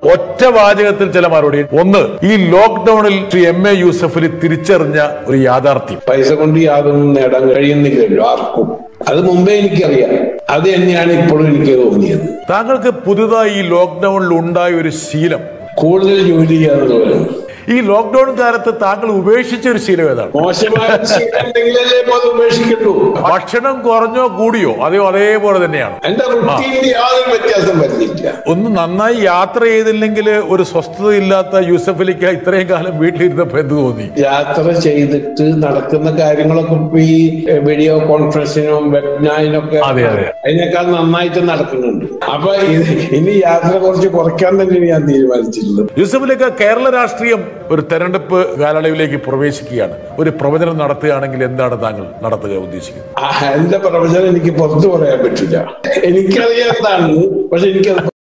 ഒറ്റ വാചകത്തിൽ ചില മറുപടി ഒന്ന് ഈ ലോക്ക്ഡൌണിൽ ശ്രീ എം എ യൂസഫലി തിരിച്ചറിഞ്ഞ ഒരു യാഥാർത്ഥ്യം പൈസ കൊണ്ട് യാതൊന്നും നേടാൻ കഴിയുന്നില്ലല്ലോ ആർക്കും അത് മുമ്പേ എനിക്കറിയാം അത് തന്നെയാണ് ഇപ്പോഴും എനിക്ക് തോന്നിയത് താങ്കൾക്ക് പുതുതായി ഈ ലോക്ക്ഡൌണിൽ ഉണ്ടായ ഒരു ശീലം കൂടുതൽ ജോലി ചെയ്യാന്നുള്ളത് ഈ ലോക്ക്ഡൌൺ കാലത്ത് താങ്കൾ ഉപേക്ഷിച്ച ഒരു ശീലം ഏതാണ് മോശമായ ശീലം ഉണ്ടെങ്കിലല്ലേ ഇപ്പൊ അത് ഉപേക്ഷിക്കട്ടു ഭക്ഷണം കുറഞ്ഞോ കൂടിയോ അതെയോ അതേപോലെ തന്നെയാണ് എന്റെ റുട്ടീനിൽ യാതൊരു വ്യത്യാസം വരുന്നില്ല ഒന്ന് നന്നായി യാത്ര ചെയ്തില്ലെങ്കിൽ ഒരു സ്വസ്ഥതയില്ലാത്ത യൂസഫലിക്ക് ഇത്രയും കാലം വീട്ടിലിരുന്നപ്പോ എന്ത് തോന്നി യാത്ര ചെയ്തിട്ട് നടക്കുന്ന കാര്യങ്ങളൊക്കെ ഇപ്പൊ ഈ വീഡിയോ കോൺഫറൻസിനും വെബിനാറിനൊക്കെ അതെ, അതെ. അതിനേക്കാൾ നന്നായിട്ട് നടക്കുന്നുണ്ട് അപ്പൊ ഇത് ഇനി യാത്ര കുറച്ച് കുറയ്ക്കാൻ തന്നെയാണ് ഞാൻ തീരുമാനിച്ചിട്ടുള്ളത് യൂസഫലിക്ക് കേരള രാഷ്ട്രീയം ഒരു തെരഞ്ഞെടുപ്പ് കാലയളവിലേക്ക് പ്രവേശിക്കുകയാണ് ഒരു പ്രവചനം നടത്തുകയാണെങ്കിൽ എന്താണ് താങ്കൾ നടത്തുക ഉദ്ദേശിക്കുന്നത് ആ, എന്റെ പ്രവചനം എനിക്ക് പുറത്തു പറയാൻ പറ്റില്ല എനിക്കറിയാം എന്താണ് പക്ഷെ എനിക്കത്